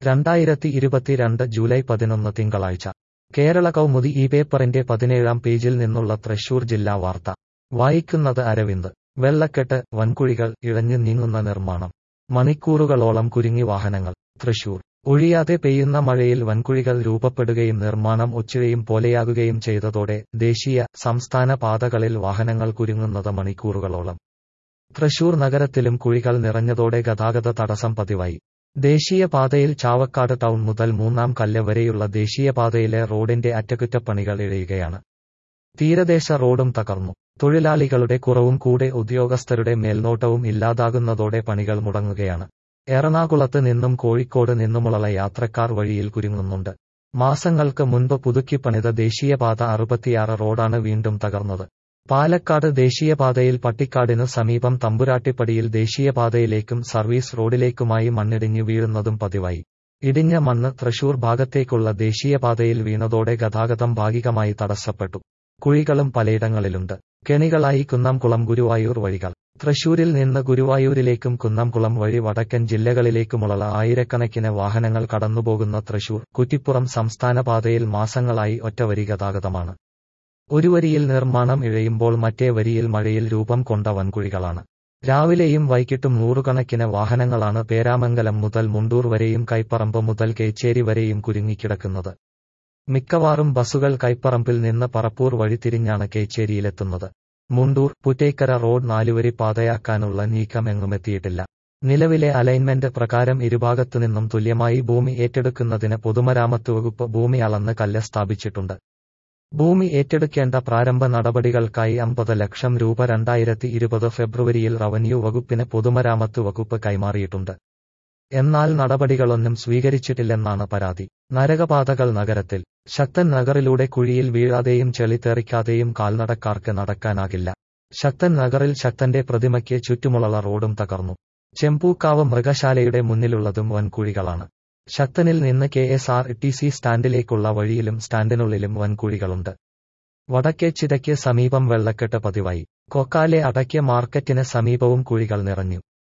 രണ്ടായിരത്തി ഇരുപത്തിരണ്ട് ജൂലൈ പതിനൊന്ന് തിങ്കളാഴ്ച കേരള കൗമുദി ഈ പേപ്പറിന്റെ പതിനേഴാം പേജിൽ നിന്നുള്ള തൃശൂർ ജില്ലാ വാർത്ത വായിക്കുന്നത് അരവിന്ദ് വെള്ളക്കെട്ട് വൻകുഴികൾ ഇഴഞ്ഞു നീങ്ങുന്ന നിർമ്മാണം മണിക്കൂറുകളോളം കുരുങ്ങി വാഹനങ്ങൾ തൃശൂർ ഒഴിയാതെ പെയ്യുന്ന മഴയിൽ വൻകുഴികൾ രൂപപ്പെടുകയും നിർമ്മാണം ഒച്ചിഴയും പോലെയാകുകയും ചെയ്തതോടെ ദേശീയ സംസ്ഥാന പാതകളിൽ വാഹനങ്ങൾ കുരുങ്ങുന്നത് മണിക്കൂറുകളോളം തൃശൂർ നഗരത്തിലും കുഴികൾ നിറഞ്ഞതോടെ ഗതാഗത തടസ്സം പതിവായി ദേശീയപാതയിൽ ചാവക്കാട് ടൗൺ മുതൽ മൂന്നാം കല്ല് വരെയുള്ള ദേശീയപാതയിലെ റോഡിന്റെ അറ്റകുറ്റപ്പണികൾ ഇഴയുകയാണ് തീരദേശ റോഡും തകർന്നു തൊഴിലാളികളുടെ കുറവും കൂടെ ഉദ്യോഗസ്ഥരുടെ മേൽനോട്ടവും ഇല്ലാതാകുന്നതോടെ പണികൾ മുടങ്ങുകയാണ് എറണാകുളത്ത് നിന്നും കോഴിക്കോട് നിന്നുമുള്ള യാത്രക്കാർ വഴിയിൽ കുരുങ്ങുന്നുണ്ട് മാസങ്ങൾക്ക് മുൻപ് പുതുക്കിപ്പണിത ദേശീയപാത അറുപത്തിയാറ് റോഡാണ് വീണ്ടും തകർന്നത് പാലക്കാട് ദേശീയപാതയിൽ പട്ടിക്കാടിനു സമീപം തമ്പുരാട്ടിപ്പടിയിൽ ദേശീയപാതയിലേക്കും സർവീസ് റോഡിലേക്കുമായി മണ്ണിടിഞ്ഞു വീഴുന്നതും പതിവായി ഇടിഞ്ഞ മണ്ണ് തൃശൂർ ഭാഗത്തേക്കുള്ള ദേശീയപാതയിൽ വീണതോടെ ഗതാഗതം ഭാഗികമായി തടസ്സപ്പെട്ടു കുഴികളും പലയിടങ്ങളിലുണ്ട് കെണികളായി കുന്നംകുളം ഗുരുവായൂർ വഴികൾ തൃശൂരിൽ നിന്ന് ഗുരുവായൂരിലേക്കും കുന്നംകുളം വഴി വടക്കൻ ജില്ലകളിലേക്കുമുള്ള ആയിരക്കണക്കിന് വാഹനങ്ങൾ കടന്നുപോകുന്ന തൃശൂർ കുറ്റിപ്പുറം സംസ്ഥാന പാതയിൽ മാസങ്ങളായി ഒറ്റവരി ഗതാഗതമാണ് ഒരു വരിയിൽ നിർമ്മാണം ഇഴയുമ്പോൾ മറ്റേ വരിയിൽ മഴയിൽ രൂപം കൊണ്ട വൻകുഴികളാണ് രാവിലെയും വൈകിട്ടും നൂറുകണക്കിന് വാഹനങ്ങളാണ് പേരാമംഗലം മുതൽ മുണ്ടൂർ വരെയും കൈപ്പറമ്പ് മുതൽ കേച്ചേരി വരെയും കുരുങ്ങിക്കിടക്കുന്നത് മിക്കവാറും ബസുകൾ കൈപ്പറമ്പിൽ നിന്ന് പറപ്പൂർ വഴി തിരിഞ്ഞാണ് കേച്ചേരിയിലെത്തുന്നത് മുണ്ടൂർ പുറ്റേക്കര റോഡ് നാലുവരി പാതയാക്കാനുള്ള നീക്കം എങ്ങുമെത്തിയിട്ടില്ല നിലവിലെ അലൈൻമെന്റ് പ്രകാരം ഇരുഭാഗത്തുനിന്നും തുല്യമായി ഭൂമി ഏറ്റെടുക്കുന്നതിന് പൊതുമരാമത്ത് വകുപ്പ് ഭൂമി അളന്ന് കല്ല് സ്ഥാപിച്ചിട്ടുണ്ട് ഭൂമി ഏറ്റെടുക്കേണ്ട പ്രാരംഭ നടപടികൾക്കായി അമ്പത് ലക്ഷം രൂപ രണ്ടായിരത്തി ഇരുപത് ഫെബ്രുവരിയിൽ റവന്യൂ വകുപ്പിന് പൊതുമരാമത്ത് വകുപ്പ് കൈമാറിയിട്ടുണ്ട് എന്നാൽ നടപടികളൊന്നും സ്വീകരിച്ചിട്ടില്ലെന്നാണ് പരാതി നരകപാതകൾ നഗരത്തിൽ ശക്തൻ നഗറിലൂടെ കുഴിയിൽ വീഴാതെയും ചെളി തെറിക്കാതെയും കാൽനടക്കാർക്ക് നടക്കാനാകില്ല ശക്തൻ നഗറിൽ ശക്തന്റെ പ്രതിമയ്ക്ക് ചുറ്റുമുള്ള റോഡും തകർന്നു ചെമ്പൂക്കാവ് മൃഗശാലയുടെ മുന്നിലുള്ളതും വൻകുഴികളാണ് ശക്തനിൽ നിന്ന് K S R T C സ്റ്റാൻഡിലേക്കുള്ള വഴിയിലും സ്റ്റാൻഡിനുള്ളിലും വൻകുഴികളുണ്ട് വടക്കേ ചിതയ്ക്ക് സമീപം വെള്ളക്കെട്ട് പതിവായി കൊക്കാലെ അടയ്ക്ക മാർക്കറ്റിന് സമീപവും കുഴികൾ നിറഞ്ഞു